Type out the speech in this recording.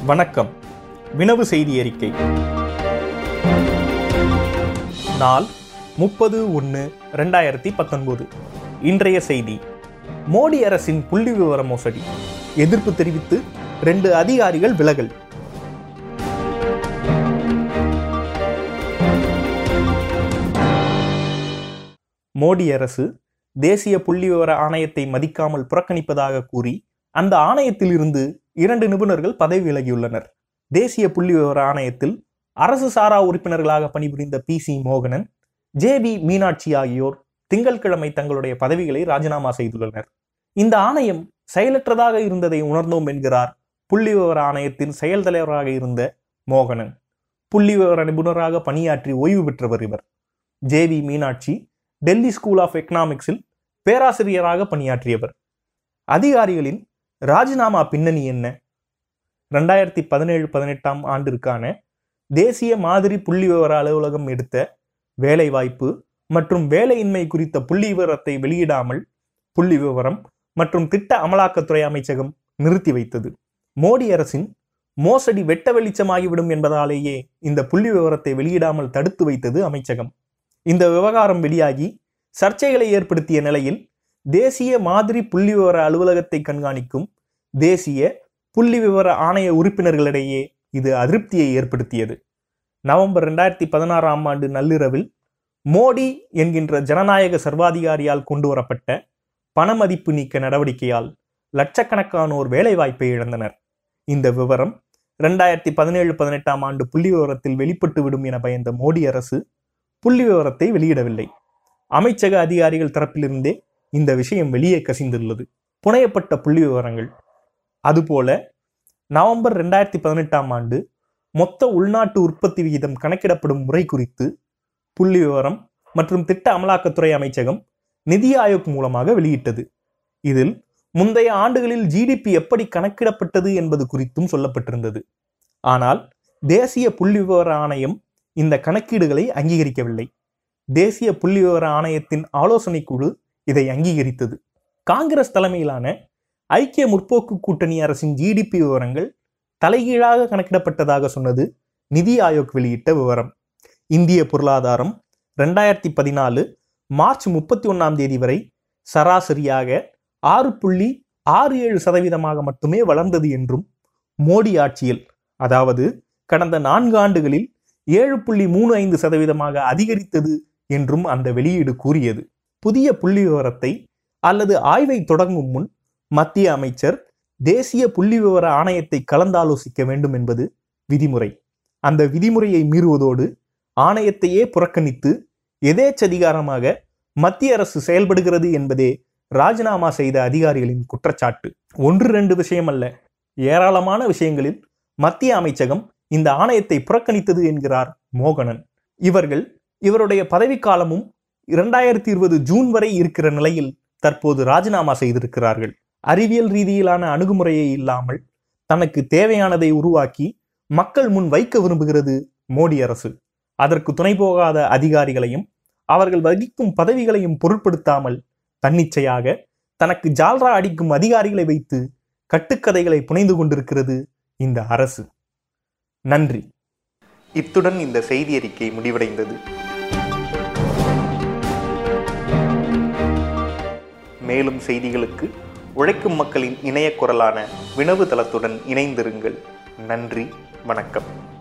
வணக்கம் வினவு செய்தி அறிக்கை நாள் முப்பது ஒன்று ரெண்டாயிரத்தி பத்தொன்பது இன்றைய செய்தி மோடி அரசின் புள்ளி விவர மோசடி எதிர்ப்பு தெரிவித்து ரெண்டு அதிகாரிகள் விலகல் மோடி அரசு தேசிய புள்ளி விவர ஆணையத்தை மதிக்காமல் புறக்கணிப்பதாக கூறி அந்த ஆணையத்தில் இருந்து இரண்டு நிபுணர்கள் பதவி விலகியுள்ளனர் தேசிய புள்ளி விவர ஆணையத்தில் அரசு சாரா உறுப்பினர்களாக பணிபுரிந்த பி சி மோகனன் ஜே பி மீனாட்சி ஆகியோர் திங்கட்கிழமை தங்களுடைய பதவிகளை ராஜினாமா செய்துள்ளனர் இந்த ஆணையம் செயலற்றதாக இருந்ததை உணர்ந்தோம் என்கிறார் புள்ளி விவர ஆணையத்தின் செயல் தலைவராக இருந்த மோகனன் புள்ளி விவர நிபுணராக பணியாற்றி ஓய்வு பெற்றவர் இவர் J V Meenakshi Delhi school of எக்கனாமிக்ஸில் பேராசிரியராக பணியாற்றியவர் அதிகாரிகளின் ராஜினாமா பின்னணி என்ன ரெண்டாயிரத்தி பதினேழு பதினெட்டாம் ஆண்டிற்கான தேசிய மாதிரி புள்ளி விவர அலுவலகம் எடுத்த வேலைவாய்ப்பு மற்றும் வேலையின்மை குறித்த புள்ளி விவரத்தை வெளியிடாமல் புள்ளி விவரம் மற்றும் திட்ட அமலாக்கத்துறை அமைச்சகம் நிறுத்தி வைத்தது மோடி அரசின் மோசடி வெட்ட வெளிச்சமாகிவிடும் என்பதாலேயே இந்த புள்ளி விவரத்தை வெளியிடாமல் தடுத்து வைத்தது அமைச்சகம் இந்த விவகாரம் வெளியாகி சர்ச்சைகளை ஏற்படுத்திய நிலையில் தேசிய மாதிரி புள்ளி விவர அலுவலகத்தை கண்காணிக்கும் தேசிய புள்ளி விவர ஆணைய உறுப்பினர்களிடையே இது அதிருப்தியை ஏற்படுத்தியது நவம்பர் ரெண்டாயிரத்தி பதினாறாம் ஆண்டு நள்ளிரவில் மோடி என்கின்ற ஜனநாயக சர்வாதிகாரியால் கொண்டு வரப்பட்ட பணமதிப்பு நீக்க நடவடிக்கையால் லட்சக்கணக்கானோர் வேலைவாய்ப்பை இழந்தனர் இந்த விவரம் ரெண்டாயிரத்தி பதினேழு பதினெட்டாம் ஆண்டு புள்ளி விவரத்தில் வெளிப்பட்டு விடும் என பயந்த மோடி அரசு புள்ளி விவரத்தை வெளியிடவில்லை அமைச்சக அதிகாரிகள் தரப்பிலிருந்தே இந்த விஷயம் வெளியே கசிந்துள்ளது புனையப்பட்ட புள்ளி விவரங்கள் அதுபோல நவம்பர் ரெண்டாயிரத்தி பதினெட்டாம் ஆண்டு மொத்த உள்நாட்டு உற்பத்தி விகிதம் கணக்கிடப்படும் முறை குறித்து புள்ளி விவரம் மற்றும் திட்ட அமலாக்கத்துறை அமைச்சகம் நிதி ஆயோக் மூலமாக வெளியிட்டது இதில் முந்தைய ஆண்டுகளில் ஜிடிபி எப்படி கணக்கிடப்பட்டது என்பது குறித்தும் சொல்லப்பட்டிருந்தது ஆனால் தேசிய புள்ளி விவர ஆணையம் இந்த கணக்கீடுகளை அங்கீகரிக்கவில்லை தேசிய புள்ளி விவர ஆணையத்தின் ஆலோசனை குழு இதை அங்கீகரித்தது காங்கிரஸ் தலைமையிலான ஐக்கிய முற்போக்கு கூட்டணி அரசின் ஜிடிபி விவரங்கள் தலைகீழாக கணக்கிடப்பட்டதாக சொன்னது நிதி ஆயோக் வெளியிட்ட விவரம் இந்திய பொருளாதாரம் ரெண்டாயிரத்தி பதினாலு மார்ச் முப்பத்தி ஒன்னாம் தேதி வரை சராசரியாக ஆறு புள்ளி ஆறு ஏழு சதவீதமாக மட்டுமே வளர்ந்தது என்றும் மோடி ஆட்சியில் அதாவது கடந்த நான்கு ஆண்டுகளில் ஏழு புள்ளி மூணு ஐந்து சதவீதமாக அதிகரித்தது என்றும் அந்த வெளியீடு கூறியது புதிய புள்ளி விவரத்தை அல்லது ஆய்வை தொடங்கும் முன் மத்திய அமைச்சர் தேசிய புள்ளி விவர ஆணையத்தை கலந்தாலோசிக்க வேண்டும் என்பது விதிமுறை அந்த விதிமுறையை மீறுவதோடு ஆணையத்தையே புறக்கணித்து எதேச்சதிகாரமாக மத்திய அரசு செயல்படுகிறது என்பதே ராஜினாமா செய்த அதிகாரிகளின் குற்றச்சாட்டு ஒன்று ரெண்டு விஷயம் அல்ல ஏராளமான விஷயங்களில் மத்திய அமைச்சகம் இந்த ஆணையத்தை புறக்கணித்தது என்கிறார் மோகனன் இவர்கள் இவருடைய பதவிக்காலமும் இரண்டாயிரத்தி இருபது ஜூன் வரை இருக்கிற நிலையில் தற்போது ராஜினாமா செய்திருக்கிறார்கள் அறிவியல் ரீதியிலான அணுகுமுறையை இல்லாமல் தனக்கு தேவையானதை உருவாக்கி மக்கள் முன் வைக்க விரும்புகிறது மோடி அரசு அதற்கு துணை போகாத அதிகாரிகளையும் அவர்கள் வகிக்கும் பதவிகளையும் பொருட்படுத்தாமல் தன்னிச்சையாக தனக்கு ஜால்ரா அடிக்கும் அதிகாரிகளை வைத்து கட்டுக்கதைகளை புனைந்து கொண்டிருக்கிறது இந்த அரசு நன்றி இத்துடன் இந்த செய்தி அறிக்கை முடிவடைந்தது மேலும் செய்திகளுக்கு உழைக்கும் மக்களின் இணைய குரலான வினவு தளத்துடன் இணைந்திருங்கள் நன்றி வணக்கம்